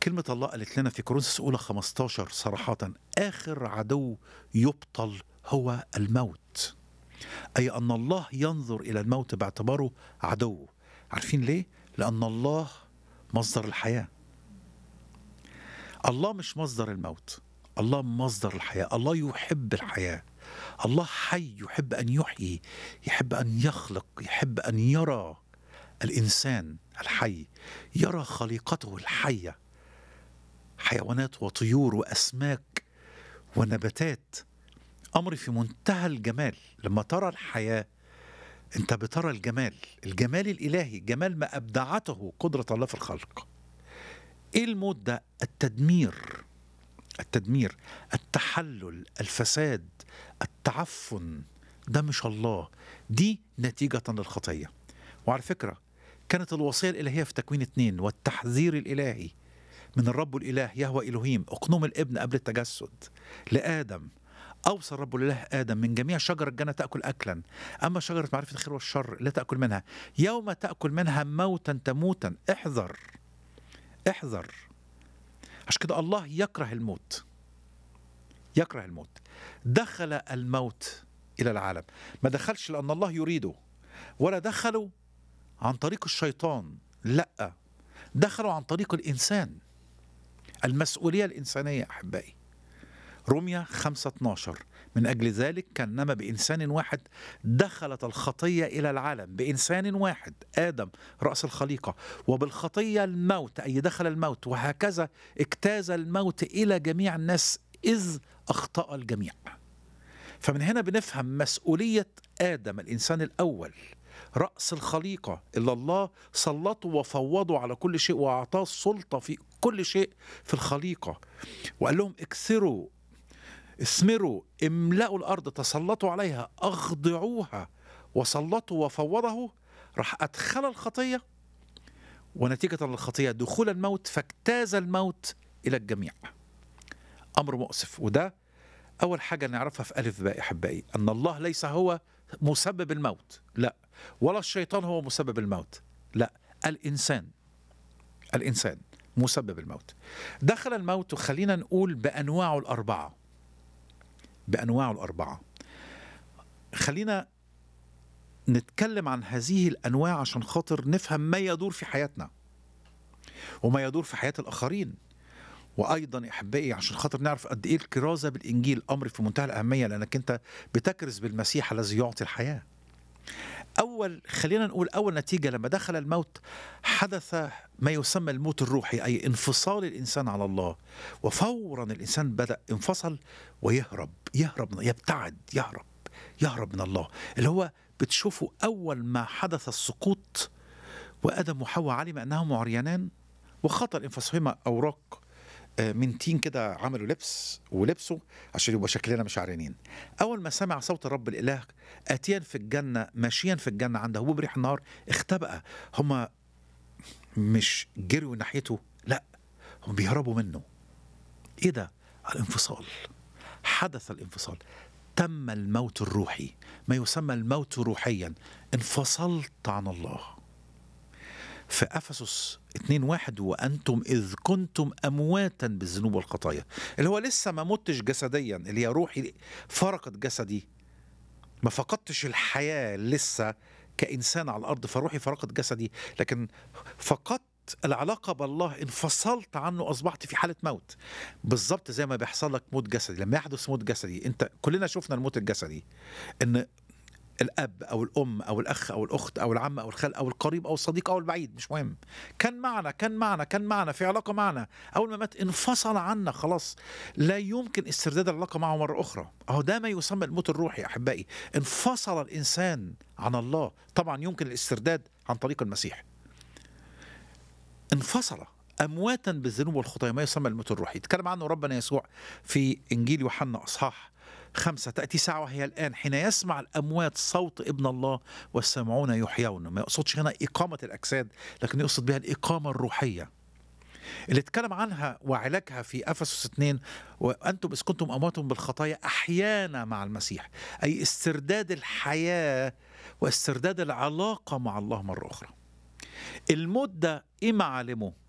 كلمة الله قالت لنا في كورنثوس الأولى 15 صراحة آخر عدو يبطل هو الموت أي أن الله ينظر إلى الموت باعتباره عدو عارفين ليه؟ لأن الله مصدر الحياة الله مش مصدر الموت الله مصدر الحياة الله يحب الحياة الله حي يحب أن يحيي يحب أن يخلق يحب أن يرى الإنسان الحي يرى خليقته الحية حيوانات وطيور وأسماك ونباتات أمر في منتهى الجمال لما ترى الحياة أنت بترى الجمال الجمال الإلهي جمال ما أبدعته قدرة الله في الخلق إيه الموت ده التدمير التدمير التحلل الفساد التعفن ده مش الله دي نتيجة للخطية وعلى فكرة كانت الوصية الإلهية في تكوين اتنين والتحذير الإلهي من الرب الإله يهوى إلهيم أقنوم الابن قبل التجسد لآدم أوصى الرب الإله آدم من جميع شجر الجنة تأكل أكلا أما شجرة معرفة الخير والشر لا تأكل منها يوم تأكل منها موتا تموتا احذر احذر عشان كده الله يكره الموت يكره الموت دخل الموت إلى العالم ما دخلش لأن الله يريده ولا دخلوا عن طريق الشيطان لا دخلوا عن طريق الإنسان المسؤولية الإنسانية أحبائي رمية 5 12 من أجل ذلك كانما بإنسان واحد دخلت الخطية إلى العالم بإنسان واحد آدم رأس الخليقة وبالخطية الموت أي دخل الموت وهكذا اجتاز الموت إلى جميع الناس إذ أخطأ الجميع فمن هنا بنفهم مسؤولية آدم الإنسان الأول رأس الخليقة اللي الله سلطه وفوضه على كل شيء وأعطاه السلطة في كل شيء في الخليقة وقال لهم اكثروا اثمروا املأوا الأرض تسلطوا عليها أخضعوها وسلطوا وفوضه راح أدخل الخطية ونتيجة للخطية دخول الموت فاجتاز الموت إلى الجميع أمر مؤسف وده أول حاجة نعرفها في ألف باء أحبائي أن الله ليس هو مسبب الموت لا ولا الشيطان هو مسبب الموت لا الإنسان الإنسان مسبب الموت دخل الموت وخلينا نقول بأنواعه الأربعة بأنواعه الأربعة خلينا نتكلم عن هذه الأنواع عشان خاطر نفهم ما يدور في حياتنا وما يدور في حياة الآخرين وايضا يا احبائي عشان خاطر نعرف قد ايه الكرازه بالانجيل امر في منتهى الاهميه لانك انت بتكرز بالمسيح الذي يعطي الحياه. اول خلينا نقول اول نتيجه لما دخل الموت حدث ما يسمى الموت الروحي اي انفصال الانسان على الله وفورا الانسان بدا انفصل ويهرب يهرب يبتعد يهرب يهرب من الله اللي هو بتشوفه اول ما حدث السقوط وادم وحواء علم انهم عريانان وخطر انفصالهما اوراق من تين كده عملوا لبس ولبسوا عشان يبقى شكلنا مش عريانين اول ما سمع صوت الرب الاله اتيا في الجنه ماشيا في الجنه عنده هو بريح النار اختبأ هما مش جروا ناحيته لا هم بيهربوا منه ايه ده الانفصال حدث الانفصال تم الموت الروحي ما يسمى الموت روحيا انفصلت عن الله في افسس 2 واحد وانتم اذ كنتم امواتا بالذنوب والخطايا اللي هو لسه ما متش جسديا اللي هي روحي فرقت جسدي ما فقدتش الحياه لسه كانسان على الارض فروحي فرقت جسدي لكن فقدت العلاقة بالله انفصلت عنه أصبحت في حالة موت بالظبط زي ما بيحصل لك موت جسدي لما يحدث موت جسدي أنت كلنا شفنا الموت الجسدي إن الاب او الام او الاخ او الاخت او العم او الخال او القريب او الصديق او البعيد مش مهم كان معنا كان معنا كان معنا في علاقه معنا اول ما مات انفصل عنا خلاص لا يمكن استرداد العلاقه معه مره اخرى اهو ده ما يسمى الموت الروحي احبائي انفصل الانسان عن الله طبعا يمكن الاسترداد عن طريق المسيح انفصل امواتا بالذنوب والخطايا ما يسمى الموت الروحي يتكلم عنه ربنا يسوع في انجيل يوحنا اصحاح خمسة تأتي ساعة وهي الآن حين يسمع الأموات صوت ابن الله والسامعون يحيون ما يقصدش هنا إقامة الأجساد لكن يقصد بها الإقامة الروحية اللي اتكلم عنها وعلاجها في أفسس 2 وأنتم إذ كنتم أمواتهم بالخطايا أحيانا مع المسيح أي استرداد الحياة واسترداد العلاقة مع الله مرة أخرى الموت ده إيه معالمه؟